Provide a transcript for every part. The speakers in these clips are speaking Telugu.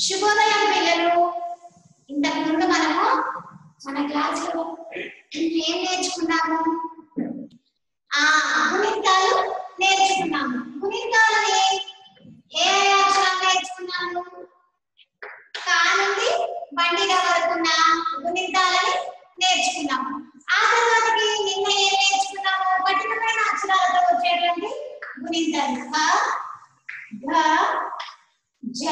శుభోదయం పిల్లలు ఇంతకు ముందు మనము మన క్లాసులో ఏం నేర్చుకున్నాము ఆ గుణింతాలు నేర్చుకున్నాము గుణింతాలని ఏ అక్షరం నేర్చుకున్నాము కా నుండి బండిగా వరకున్న గుణింతాలని నేర్చుకున్నాము ఆ తర్వాతకి నిన్న ఏం నేర్చుకున్నాము కఠినమైన అక్షరాలతో వచ్చేటువంటి గుణింతాలు క ఘ జ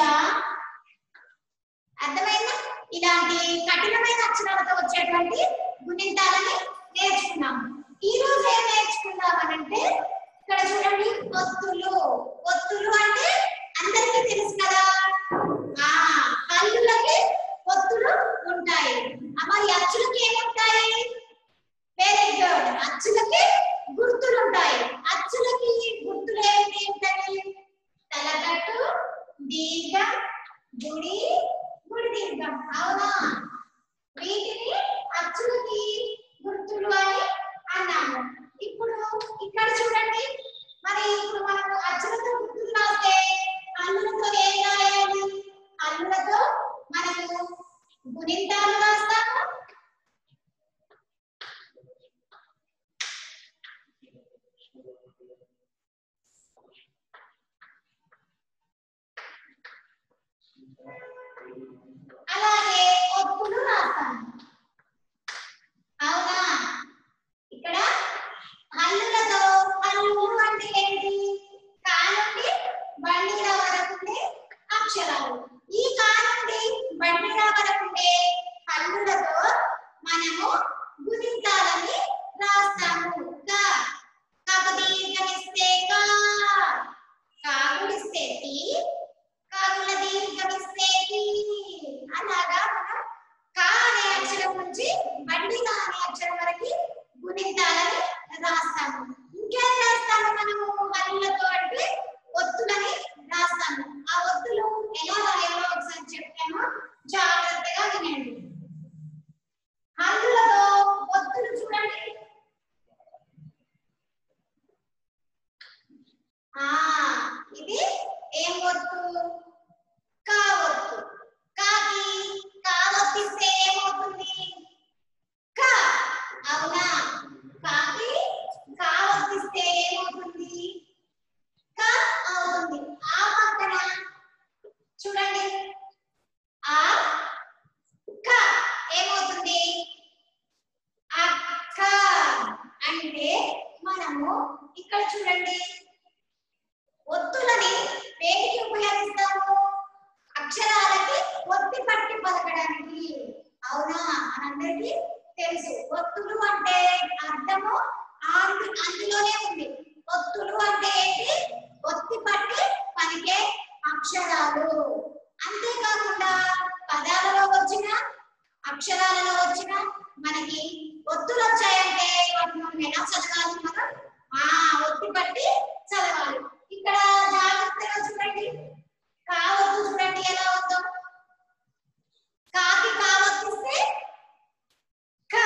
అర్థమైందా ఇలాంటి కఠినమైన అక్షరాలతో వచ్చేటువంటి గుణింతాలని నేర్చుకున్నాము ఈ రోజు ఏం నేర్చుకున్నామనంటే ఇక్కడ చూడండి ఒత్తులు ఒత్తులు అంటే అందరికీ తెలుసు కదా ఆ హల్లులకి ఒత్తులు ఉంటాయి ఆ మరి అచ్చులకి ఏముంటాయి వెరీ గుడ్ అచ్చులకి గుర్తులు ఉంటాయి అచ్చులకి గుర్తులు ఏమిటి ఉంటాయి తలకట్టు దీర్ఘం గుడి గుడి దీర్ఘం అవునా వీటిని అచ్చులకి గుర్తులు అని అన్నాము ఇప్పుడు ఇక్కడ చూడండి మరి ఇప్పుడు మనకు అచ్చులతో గుర్తులు రాస్తే అల్లులతో ఏం రాయాలి అల్లులతో మనము గుణింతాలు రాస్తాము అలాగే ఒత్తులు రాస్తాము అవునా ఇక్కడ హల్లులతో హల్లులు అంటే ఏంటి కా నుండి బండిరా వరకు ఉండే అక్షరాలు ఈ కా నుండి బండిరా వరకు ఉండే హల్లులతో మనము గుణింతాలని రాస్తాము కా కాకదీర్ఘమిస్తే కా కాగుడిస్తే టీ కాగుల దీర్ఘమిస్తే టీ అలాగా మనం కా అనే అక్షరం నుంచి బండిగా అనే అక్షరం వరకు గుణింతాలని రాస్తాము ఇంకేం రాస్తాము మనము హల్లులతో అంటే ఒత్తులని రాస్తాము ఆ ఒత్తులు ఎలా రాయాలో ఒకసారి చెప్తాను జాగ్రత్తగా వినండి హల్లులతో ఒత్తులు చూడండి ఆ ఇది ఏం ఒత్తు కా ఒత్తు కాకి కా ఒత్తిస్తే ఏమవుతుంది క అవునా కాకి కా ఒత్తిస్తే ఏమవుతుంది క అవుతుంది ఆ పక్కన చూడండి ఆ క ఏమవుతుంది అక్క అంటే మనము ఇక్కడ చూడండి ఒత్తులని వేటికి ఉపయోగిస్తాము అక్షరాలకి ఒత్తి పట్టి పలకడానికి అవునా మనందరికీ తెలుసు ఒత్తులు అంటే అర్థము ఆంది- అందులోనే ఉంది ఒత్తులు అంటే ఏంటి ఒత్తి పట్టి పలికే అక్షరాలు అంతేకాకుండా పదాలలో వచ్చిన అక్షరాలలో వచ్చిన మనకి ఒత్తులు వచ్చాయంటే వాటిని మనం ఎలా చదవాలి మనం ఆ ఒత్తి పట్టి చదవాలి ఇక్కడ జాగ్రత్తగా చూడండి కావద్దు చూడండి ఎలా వద్దాం కాకి కావచ్చిస్తే క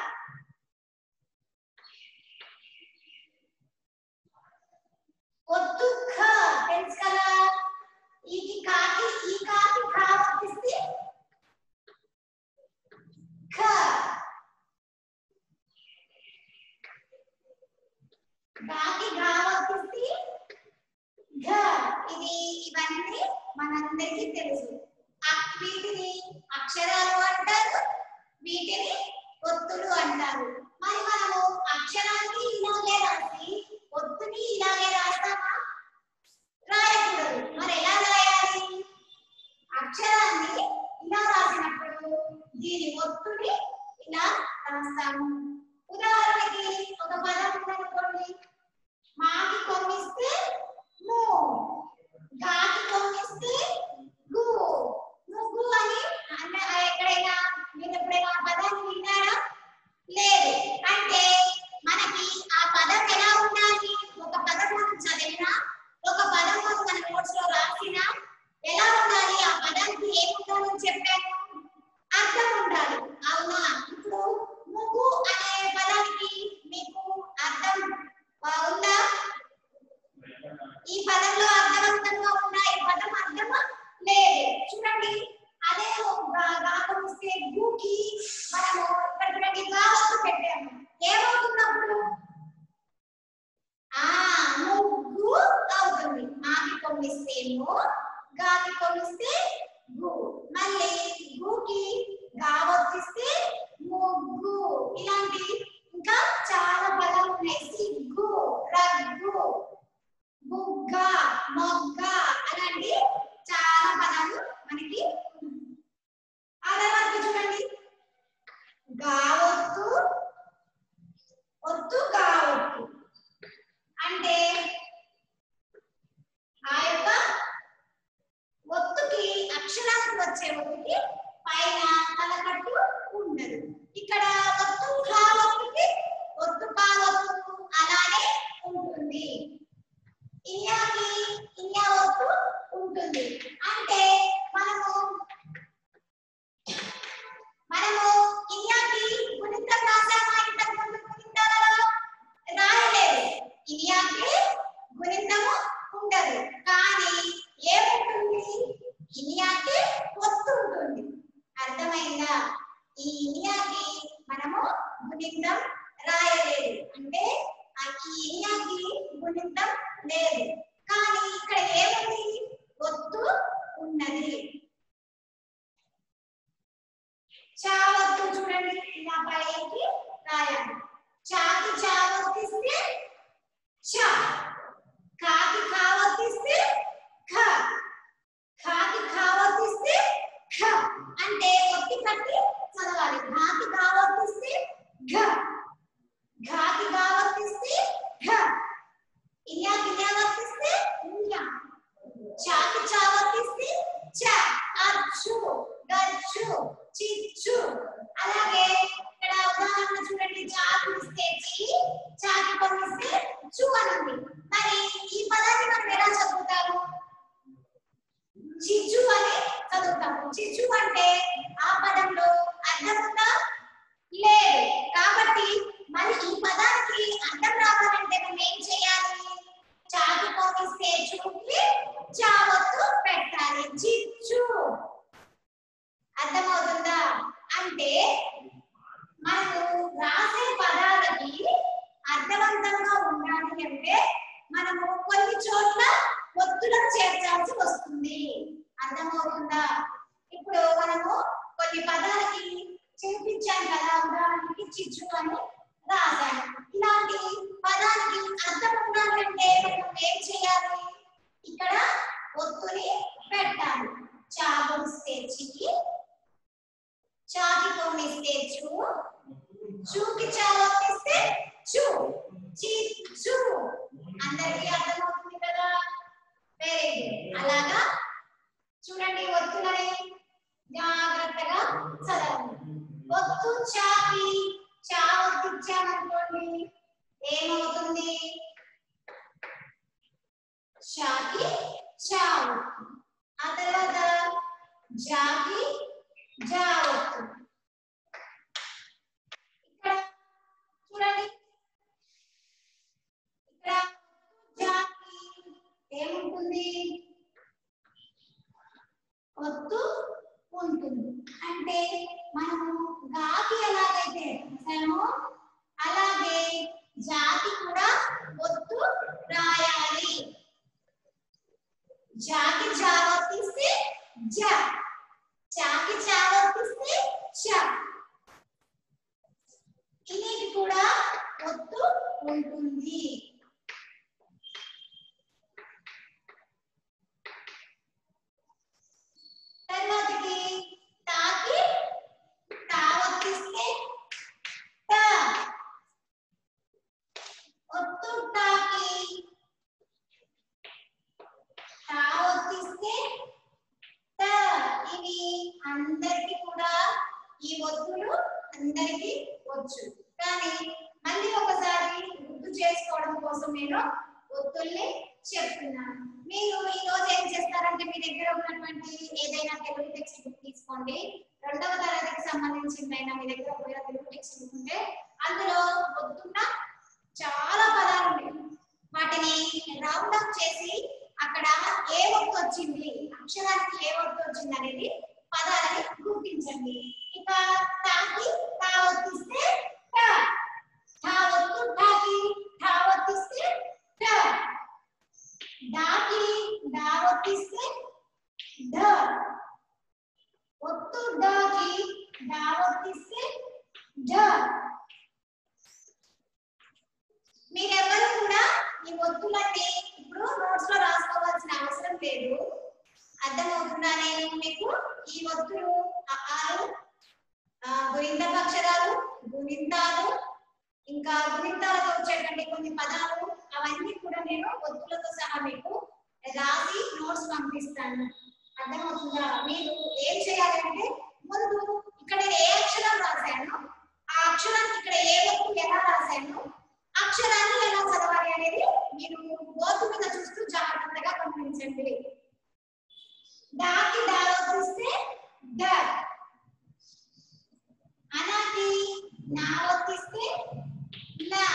ఒత్తు ఖ తెలుసు కదా ఈ కాకి ఈ కాకి కావచ్చిస్తే ఖ కాకి కావచ్చిస్తే ఘ ఇది ఇవన్నీ మనందరికీ తెలుసు ఆ వీటిని అక్షరాలు అంటారు వీటిని ఒత్తులు అంటారు మరి మనము అక్షరాన్ని ఇలాగే రాసి ఒత్తుని ఇలాగే రాస్తామా రాయకూడదు మరి ఎలా రాయాలి అక్షరాన్ని ఇలా రాసినప్పుడు దీని ఒత్తుని ఇలా రాస్తాము ఉదాహరణకి ఒక పదం ఉందనుకోండి మాకి కొమ్మిస్తే ము గాకి కొమ్మిస్తే గు ముగ్గు అని అన్న ఎక్కడైనా మీరు ఎప్పుడైనా ఆ పదాన్ని విన్నారా లేదు అంటే మనకి ఆ పదం ఎలా ఉండాలి ఒక పదం మనం చదివినా ఒక పదం మనం మన నోట్స్ లో రాసినా ఎలా ఉండాలి ఆ పదానికి ఏముండాలని చెప్పాను అర్థం ఉండాలి అవునా ఇప్పుడు ముగ్గు అనే పదానికి మీకు అర్థం ఆ, ఉందా కొమ్మిస్తే మో గాకి కొమ్మిస్తే గు మళ్ళీ గుకి గావొత్తిస్తే ముగ్గు ఇలాంటి ఇంకా చాలా పదాలు ఉన్నాయి సిగ్గు రగ్గు బుగ్గ మొగ్గ అలాంటి చాలా పదాలు మనకి ఉన్నాయి. ఆ తర్వాత చూడండి గావొత్తు ఒత్తు గావొత్తు అంటే ఆ యొక్క ఒత్తుకి అక్షరానికి వచ్చే ఒత్తుకి పైన తలకట్టు ఉండదు ఇక్కడ ఒత్తు కా ఒత్తుకి ఒత్తు కా ఒత్తు అలానే ఉంటుంది ఇన్యాకి ఇన్యా ఒత్తు ఉంటుంది అంటే మనము మనము ఇన్యాకి గుణితం రాసామా ఇంతకు ముందు గుణితాలలో రాయలేదు ఇన్యాకి గుణితము ఉండదు కానీ ఏముంటుంది ఇనియాకి ఒత్తు ఉంటుంది అర్థమైందా ఈ ఇనియాకి మనము గుణితం రాయలేదు అంటే ఆ ఈ ఇనియాకి గుణితం లేదు కానీ ఇక్కడ ఏముంది ఒత్తు ఉన్నది చావత్తు చూడండి ఇలా పైకి రాయాలి చాకి చావత్తిస్తే చ కాకి కావత్తిస్తే ఖ ఖాకి కావత్తిస్తే ఖ అంటే ఒత్తి కట్టి చదవాలి ఘాకి కావత్తిస్తే ఘ ఘాకి కావత్తిస్తే ఘ ఇన్యాకి వర్తిస్తే ఇన్యా చాకి చావత్తిస్తే చ అచ్చు గచ్చు చిచ్చు అలాగే ఇక్కడ ఉదాహరణ చూడండి చాకు ఇస్తే చి చాకి పంపిస్తే చు అని ఉంది మరి ఈ పదాన్ని మనం ఎలా చదువుతాము చిచ్చు అని చదువుతాము చిచ్చు అంటే ఆ పదంలో అర్థం ఉందా లేదు కాబట్టి మరి ఈ పదానికి అర్థం రావాలంటే మనం ఏం చేయాలి చాకి పంపిస్తే చూకి చావత్తు పెట్టాలి చిచ్చు అర్థమవుతుందా అంటే మనము రాసే పదాలకి అర్థవంతంగా ఉండాలి అంటే మనము కొన్ని చోట్ల ఒత్తులను చేర్చాల్సి వస్తుంది అర్థమవుతుందా ఇప్పుడు మనము కొన్ని పదాలకి చేర్పించాం కదా ఉదాహరణకి చిచ్చు అని రాశాను ఇలాంటి పదానికి అర్థం ఉండాలంటే మనం ఏం చేయాలి ఇక్కడ ఒత్తుని పెట్టాలి చాగుస్తే చికి చాకి కొమ్మిస్తే చూ చూకి చావొత్తిస్తే చూ చిచ్చు అందరికీ అర్థమవుతుంది కదా వెరీ గుడ్ అలాగా చూడండి ఒత్తులని జాగ్రత్తగా చదవండి ఒత్తు చాకి చా ఒత్తిచ్చామనుకోండి ఏమవుతుంది షాకి చావు ఆ తర్వాత జాకి జావత్తు ఇక్కడ చూడండి ఇక్కడ జాకి ఏముంటుంది ఒత్తు ఉంటుంది అంటే మనము గాకి ఎలాగైతే రాసామో అలాగే జాతి కూడా ఒత్తు రాయాలి జాకి జావర్తిస్తే జ చాకి చావర్తిస్తే చ ఇనికి కూడా ఒత్తు ఉంటుంది తర్వాతకి తాకి తావత్తిస్తే త ఒత్తు తాకి తావత్తిస్తే త ఇవి అందరికి కూడా ఈ ఒత్తులు అందరికి వచ్చు కానీ మళ్ళీ ఒకసారి గుర్తు చేసుకోవడం కోసం నేను ఒత్తుల్ని చెప్తున్నాను మీరు ఈ రోజు ఏం చేస్తారంటే మీ దగ్గర ఉన్నటువంటి ఏదైనా తెలుగు టెక్స్ట్ బుక్ తీసుకోండి రెండవ తరగతికి సంబంధించిందైనా మీ దగ్గర ఒకవేళ తెలుగు టెక్స్ట్ బుక్ ఉంటే అందులో పొద్దున్న చాలా పదాలు ఉన్నాయి వాటిని రౌండ్ అప్ చేసి అక్కడ ఏ ఒత్తు వచ్చింది అక్షరానికి ఏ ఒత్తు వచ్చింది అనేది పదాలని గుర్తించండి ఇక తాకి తా ఒత్తిస్తే ట ఠా ఒత్తు ఠాకి ఠా ఒత్తిస్తే ట డాకి డా ఒత్తిస్తే డ ఒత్తు డకి డా ఒత్తిస్తే డ మీరెవరు కూడా ఈ ఒత్తులన్నీ ఇప్పుడు నోట్స్ లో రాసుకోవాల్సిన అవసరం లేదు అర్థమవుతుందా నేను మీకు ఈ ఒత్తులు అ, ఆలు ఆ, గుణింతపు అక్షరాలు గుణింతాలు ఇంకా గుణింతాలతో వచ్చేటువంటి కొన్ని పదాలు అవన్నీ కూడా నేను ఒత్తులతో సహా మీకు రాసి నోట్స్ పంపిస్తాను అర్థమవుతుందా మీరు ఏం చేయాలంటే ముందు ఇక్కడ నేను ఏ అక్షరం రాశాను ఆ అక్షరానికి ఇక్కడ ఏ ఒత్తు ఎలా రాశాను అక్షరాన్ని ఎలా చదవాలి అనేది మీరు బోర్డు మీద చూస్తూ జాగ్రత్తగా గమనించండి దాకి డా వస్తే ద అనాకి నా ఒత్తిస్తే నా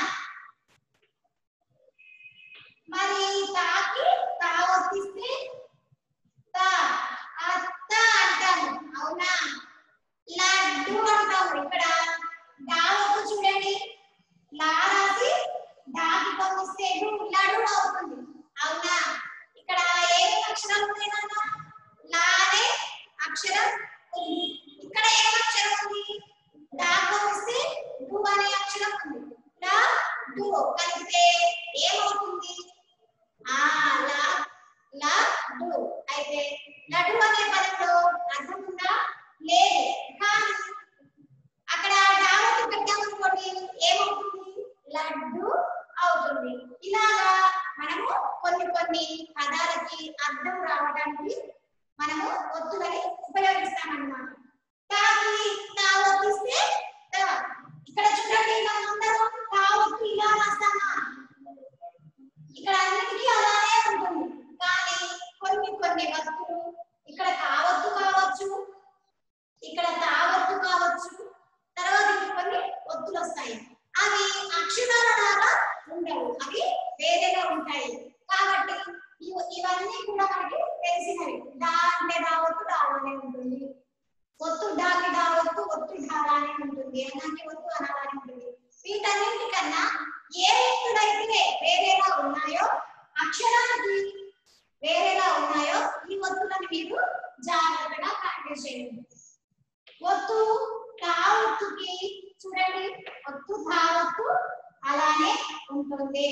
మరి తాకి తా ఒత్తిస్తే తా అత్త అంటాము అవునా లడ్డు అంటాము ఇక్కడ డా ఒత్తు చూడండి లా రాసి డాకి పంపిస్తే లడ్డు అవుతుంది అవునా ఇక్కడ ఏ అక్షరం ఉంది నాన్న లానే అక్షరం ఉంది ఇక్కడ ఏ అక్షరం ఉంది డా పంపిస్తే డు అనే అక్షరం ఉంది లా డు కలిపితే ఏమవుతుంది ఆ లా లా డు అయితే లడ్డు అనే పదంలో అర్థం ఉందా లేదు కానీ అక్కడ డావతి పెట్టామనుకోండి ఏమవుతుంది లడ్డు అవుతుంది ఇలాగా మనము కొన్ని కొన్ని పదాలకి అర్థం రావడానికి మనము ఒత్తులని ఉపయోగిస్తామన్నమాట తాకి తా ఒత్తిస్తే తా. ఇక్కడ చూడండి మనం అందరం తా ఒత్తు ఇలా రాస్తామా ఇక్కడ అన్నిటికీ అలానే ఉంటుంది కానీ కొన్ని కొన్ని వస్తువులు ఇక్కడ కావత్తు కావచ్చు ఇక్కడ తావత్తు కావచ్చు తర్వాత ఇంక కొన్ని ఒత్తులు వస్తాయి అవి అక్షరాల లాగా ఉండవు అవి వేరేగా ఉంటాయి కాబట్టి ఇవ- ఇవన్నీ కూడా మనకి తెలిసినవి డా అంటే దావత్తు డాలానే ఉంటుంది ఒత్తు డాకి దావత్తు ఒత్తు డాలానే ఉంటుంది అనాకి ఒత్తు అనాలానే ఉంటుంది వీటన్నింటికన్నా ఏ ఒత్తులైతే వేరేగా ఉన్నాయో అక్షరానికి వేరేగా ఉన్నాయో ఈ ఒత్తులను మీరు జాగ్రత్తగా ప్రాక్టీస్ చేయండి ఒత్తు తావత్తుకి చూడండి ఒత్తు తావత్తు అలానే ఉంటుంది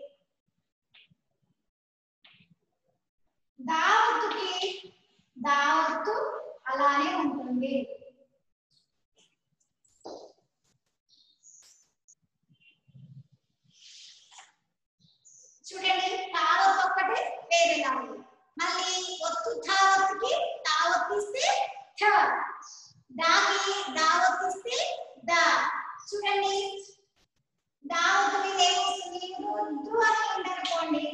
దావత్తుకి దావత్తు అలానే ఉంటుంది చూడండి తావత్తు ఒక్కటే వేరేగా ఉంది మళ్ళీ ఒత్తు తావత్తుకి తావత్తిస్తే థ దాకి దావత్తిస్తే దా చూడండి దావత్తు మీద ఏమొస్తుంది రుద్దు అని ఉండనుకోండి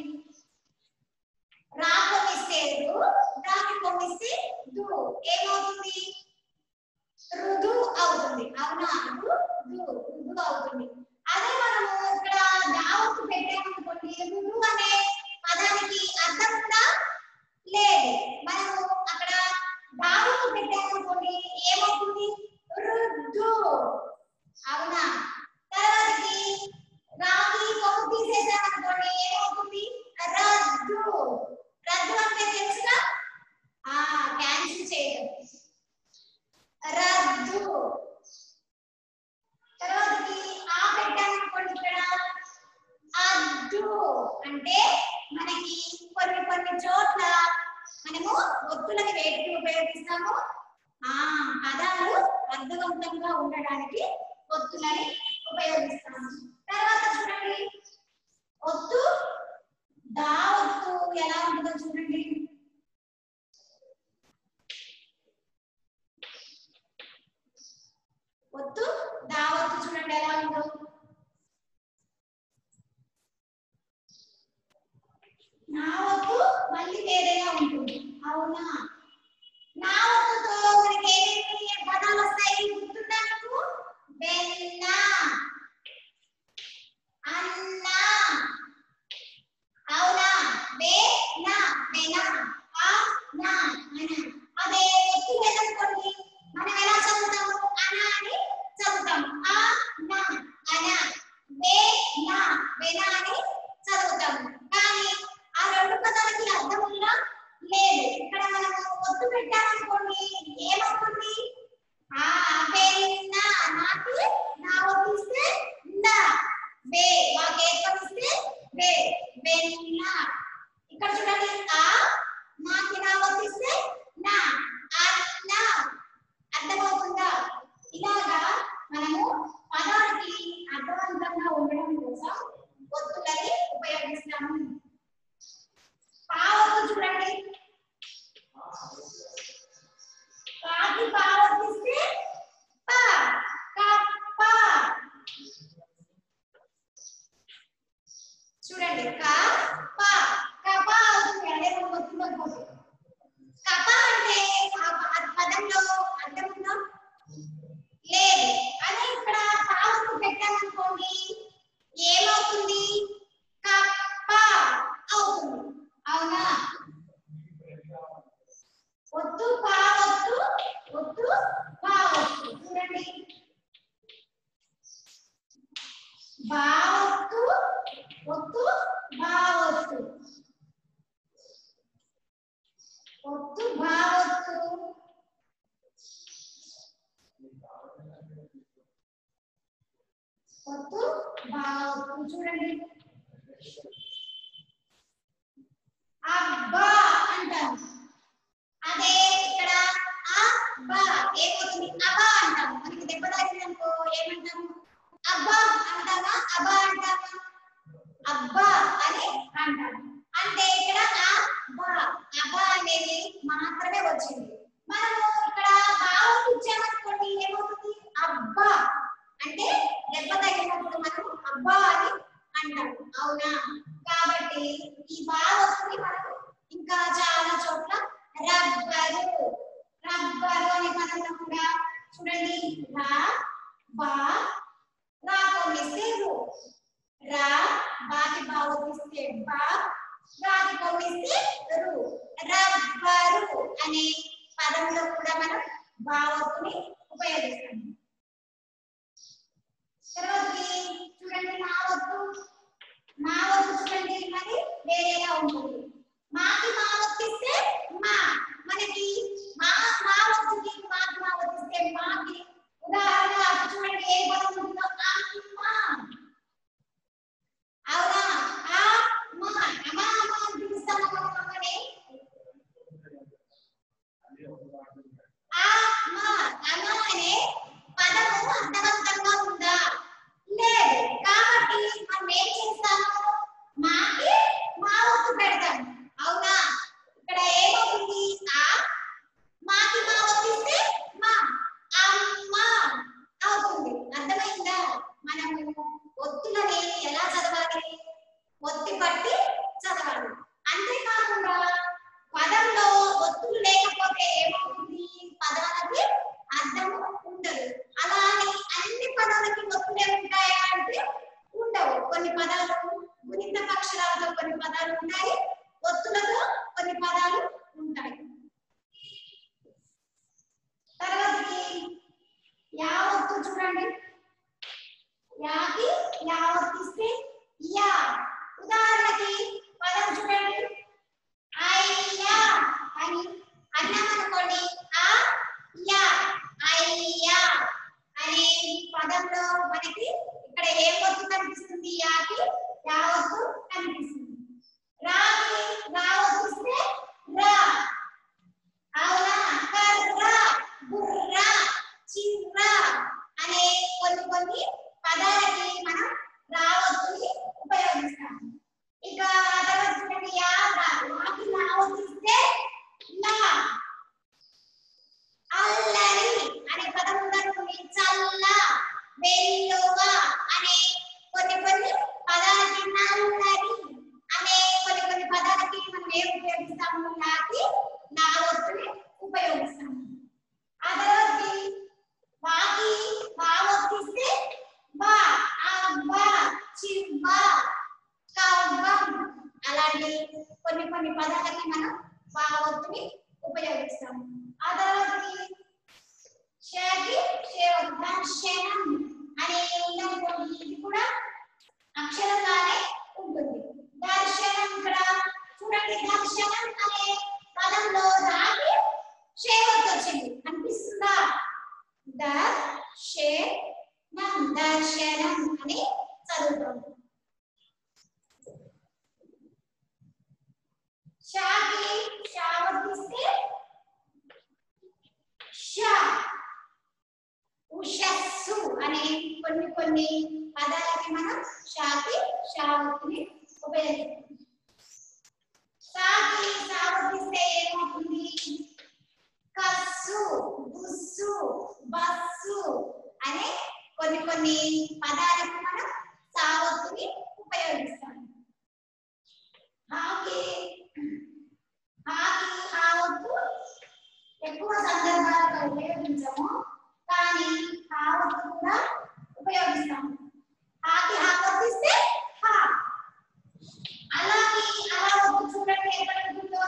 రా కొమ్మిస్తే రు దాకి కొమ్మిస్తే దు ఏమవుతుంది రుదు అవుతుంది అవునా రు దు రుదు అవుతుంది అదే మనము ఇక్కడ దావత్తు పెట్టామనుకోండి రుదు అనే పదానికి అర్థం ఉందా లేదు మనము అక్కడ దావత్తు పెట్టామనుకోండి ఏమవుతుంది రుద్దు అవునా తర్వాతకి రాకి కొమ్ము తీసేసామనుకోండి ఏమవుతుంది రద్దు రద్దు అంటే తెలుసుగా ఆ క్యాన్సిల్ చేయడం రద్దు తర్వాతకి ఆ పెట్టామనుకోండి ఇక్కడ అద్దు అంటే మనకి కొన్ని కొన్ని చోట్ల మనము ఒత్తులని వేటికి ఉపయోగిస్తాము ఆ పదాలు అర్థవంతంగా ఉండడానికి ఒత్తులని ఉపయోగిస్తాము తర్వాత చూడండి ఒత్తు దా ఒత్తు ఎలా ఉంటుందో చూడండి ఒత్తు దా ఒత్తు చూడండి ఎలా ఉందో నా ఒత్తు మళ్ళీ వేరేగా ఉంటుంది అవునా నా ఒత్తుతో మనకి ఏమేమి పదాలు వస్తాయి గుర్తుందా మీకు వెన్న అన్న అవునా వే నా వెన బావత్తు ఒత్తు బావత్తు ఒత్తు బావత్తు ఒత్తు బావత్తు చూడండి అబ్బా అంటాం అదే ఇక్కడ అబ్బా ఏమవుతుంది అబ్బా అంటాం మనకి దెబ్బ తాకిందనుకో ఏమంటాము అబ్బా అంటామా అబ్బా అంటామా అబ్బా అని అంటాం అంటే ఇక్కడ అబ్బా అబ్బా అనేది మాత్రమే వచ్చింది మనము ఇక్కడ భావం ఇచ్చామనుకోండి ఏమవుతుంది అబ్బా అంటే దెబ్బ తగిలినప్పుడు మనం అబ్బా అని అంటాం అవునా కాబట్టి ఈ భావస్తుని మనం ఇంకా చాలా చోట్ల రబ్బరు రబ్బరు అనే పదంలో కూడా చూడండి రా బా రా కొనిస్తే రు రా బాకి భావతిస్తే బా రాకి కొనిస్తే రు రబ్బరు అనే పదంలో కూడా మనం భావతుని ఉపయోగిస్తాం తర్వాతకి చూడండి మా వద్దు మా వద్దు చూడండి మరి వేరేగా ఉంటుంది మాకి మా వద్దిస్తే మా మనకి మా మా వద్దుకి మాకి మా వద్దిస్తే మాకి ఉదాహరణ చూడండి ఏ పదం ఉంటుందో అమ్మ అవునా ఆ మా అమ్మా అమ్మ అని పిలుస్తాం మనం అమ్మని ఆ మా అమ్మ అనే పదము అర్థవంతంగా ఉందా లేదు కాబట్టి మనం ఏం చేస్తాము మాకి మా ఒత్తు పెడతాం అవునా ఇక్కడ ఏమవుతుంది ఆ మాకి మా ఒత్తిస్తే మా అమ్మ అవుతుంది అర్థమైందా మనము ఒత్తులని ఎలా చదవాలి ఒత్తి పట్టి చదవాలి అంతేకాకుండా పదంలో ఒత్తులు లేకపోతే ఏమవుతుంది పదాలకి అర్థము ఉండదు అలానే అన్ని పదాలకి ఒత్తులే ఉంటాయా అంటే ఉండవు కొన్ని పదాలు గుణిత అక్షరాలతో కొన్ని పదాలు ఉంటాయి ఒత్తులతో కొన్ని పదాలు ఉంటాయి తర్వాతకి యావత్తు చూడండి యాకి యావత్తిస్తే యా ఉదాహరణకి పదం చూడండి అయ్యా అని అన్నామనుకోండి ఆ యా అయ్యా అనే పదంలో మనకి ఇక్కడ ఏ ఒత్తు కనిపిస్తుంది యాకి యావత్తు కనిపిస్తుంది రాకి రావత్తిస్తే రా అవునా కర్ర బుర్ర చిర్ర అనే కొన్ని కొన్ని పదాలకి మనం రావత్తుని ఉపయోగిస్తాం ఇక ఆ తర్వాత చూడండి యా రా రాకి రావత్తిస్తే లా అల్లరి అనే పదం ఉందనుకోండి చల్ల వెల్లువ అనే కొన్ని కొన్ని పదాలకి నల్లరి అనే కొన్ని కొన్ని పదాలకి మనం ఏం ఉపయోగిస్తాము లాకి నా ఒత్తుని ఉపయోగిస్తాము ఆ తర్వాతకి వాకి బా ఒత్తిస్తే బా అబ్బ చివ్వ కవ్వం అలాంటి కొన్ని కొన్ని పదాలకి మనం బా ఒత్తుని ఉపయోగిస్తాము ఆ తర్వాతకి షేకి దర్శనం అనే ఉందనుకోండి ఇది కూడా అక్షరంగానే ఉంటుంది దర్శనం ఇక్కడ చూడండి దర్శనం అనే పదంలో రాకి షేవత్ వచ్చింది అనిపిస్తుందా దర్శనం దర్శనం అని చదువుతాం షాకి షావత్తిస్తే ష ఉషస్సు అనే కొన్ని కొన్ని పదాలకి మనం షాకి షావత్తుని ఉపయోగిస్తాం సాకి సావత్తిస్తే ఏమవుతుంది కస్సు బుస్సు బస్సు అనే కొన్ని కొన్ని పదాలకు మనం సావత్తుని ఉపయోగిస్తాం హాకి హాకి హావత్తు ఎక్కువ సందర్భాలలో ఉపయోగించము కానీ హావత్తు కూడా ఉపయోగిస్తాము హాకి హావత్తిస్తే హా అలాగే అలా వద్దు చూడండి ఎక్కడ ఉంటుందో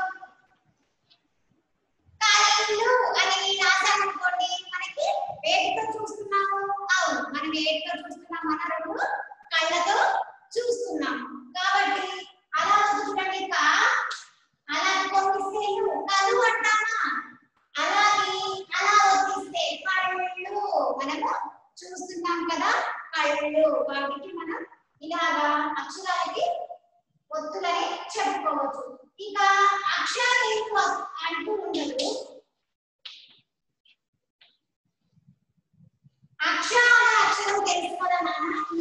కళ్ళు అని రాసామనుకోండి మనకి వేటితో చూస్తున్నాము అవును మనం వేటితో చూస్తున్నాం మన రెండు కళ్ళతో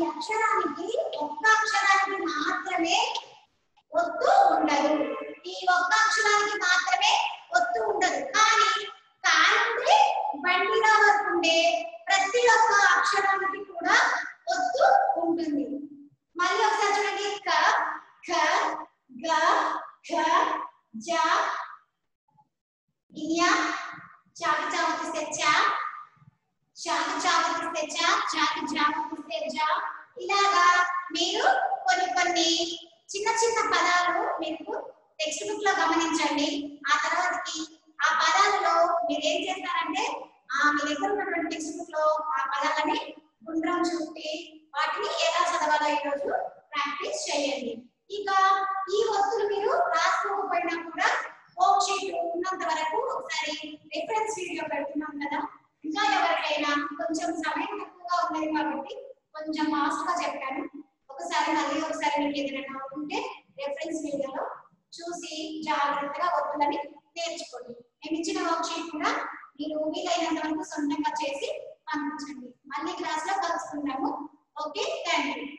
అక్షరానికి ఒక్క అక్షరానికి మాత్రమే ఒత్తు ఉండదు ఈ ఒక్క అక్షరానికి మాత్రమే ఒత్తు ఉండదు కానీ కా నుండి బండిగా వరకు ఉండే ప్రతి ఒక్క అక్షరానికి కూడా ఒత్తు ఉంటుంది మళ్ళీ ఒకసారి చూడండి క ఖ గ ఘ జ ఇయా చాకి చావకిస్తే చా చాకి చావకిస్తే చా చాకి చావకిస్తే జా ఇలాగా మీరు కొన్ని కొన్ని చిన్న చిన్న పదాలు మీకు టెక్స్ట్ బుక్ లో గమనించండి ఆ తర్వాతకి ఆ పదాలలో మీరు ఏం చేస్తారంటే ఆ మీ దగ్గర ఉన్నటువంటి టెక్స్ట్ బుక్ లో ఆ పదాలని గుండ్రం చుట్టి వాటిని ఎలా చదవాలో ఈరోజు ప్రాక్టీస్ చేయండి ఇక ఈ వస్తువులు మీరు రాసుకోకపోయినా కూడా వర్క్ షీట్ ఉన్నంత వరకు ఒకసారి రిఫరెన్స్ వీడియో పెడుతున్నాం కదా ఇంకా ఎవరికైనా కొంచెం సమయం తక్కువగా ఉన్నది కాబట్టి కొంచెం ఫాస్ట్ గా చెప్పాను ఒకసారి మళ్ళీ ఒకసారి మీకు ఏదైనా డౌట్ ఉంటే రెఫరెన్స్ వీడియోలో చూసి జాగ్రత్తగా వద్దులని నేర్చుకోండి మేము ఇచ్చిన వర్క్ షీట్ కూడా మీరు వీలైనంత వరకు సొంతంగా చేసి పంపించండి మళ్ళీ క్లాస్ లో కలుసుకుంటాము ఓకే థ్యాంక్ యూ